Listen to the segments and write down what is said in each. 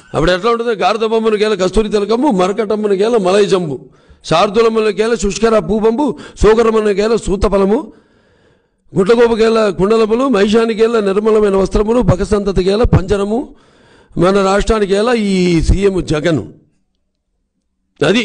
అప్పుడు ఎట్లా ఉంటుంది గారదబొమ్మనికేల కస్తూరి తిలకము మరకటమ్మనికేల మలై జంబు శార్దులమ్మనికేల శుష్కర పూపంబు సోకరమ్మనికేల సూతఫలము గుడ్లగోపకేల కుండలములు మహిషానికేల నిర్మలమైన వస్త్రములు భగసంతతికేల పంజరము మన రాష్ట్రానికేల ఈ సీఎం జగన్ అది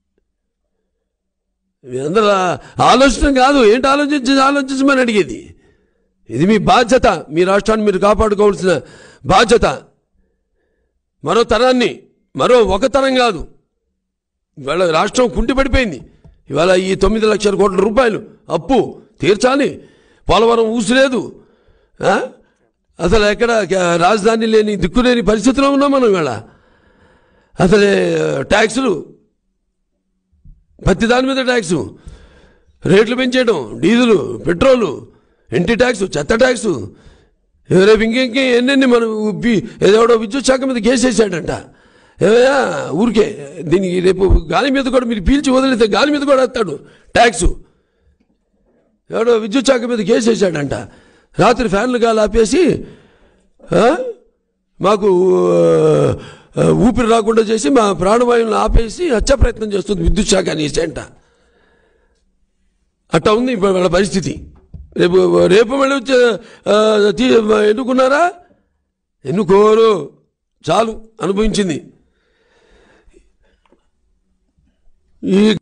అందరూ ఆలోచన కాదు ఏంటి ఆలోచించి ఆలోచించమని అడిగేది ఇది మీ బాధ్యత మీ రాష్ట్రాన్ని మీరు కాపాడుకోవాల్సిన బాధ్యత మరో తరాన్ని మరో ఒక తరం కాదు ఇవాళ రాష్ట్రం కుంటిపడిపోయింది ఇవాళ ఈ తొమ్మిది లక్షల కోట్ల రూపాయలు అప్పు తీర్చాలి పోలవరం ఊసిలేదు ఆ? అసలు ఎక్కడ క- రాజధాని లేని దిక్కులేని పరిస్థితిలో ఉన్నాం మనం ఇవాళ అసలే ట్యాక్సులు ప్రతి దాని మీద ట్యాక్స్ రేట్లు పెంచేయడం డీజిలు పెట్రోలు ఇంటి ట్యాక్స్ చెత్త ట్యాక్స్ రేపు ఇంకెంకే ఎన్నెన్ని మనం ఉప్పి- ఏదోడో విద్యుత్ శాఖ మీద కేసేసాడంట ఏమయ్యా ఊరికే దీనికి రేపు గాలి మీద కూడా మీరు పీల్చి వదిలితే గాలి మీద కూడా వేస్తాడు ట్యాక్స్ ఎవడో విద్యుత్ శాఖ మీద కేసేసాడంట రాత్రి ఫ్యాన్లు గాలి ఆపేసి ఆ, మాకు ఆ, ఊపిరి రాకుండా చేసి మా ప్రాణవాయువులను ఆపేసి హత్య ప్రయత్నం చేస్తుంది విద్యుత్ శాఖ అనేసి అంట అట్టా ఉంది ఇప్పుడు వాళ్ళ పరిస్థితి రేపు రేపు మళ్ళీ వచ్చి ఆ, తీ- ఎన్నుకున్నారా ఎన్నుకోరు చాలు అనుభవించింది ఈ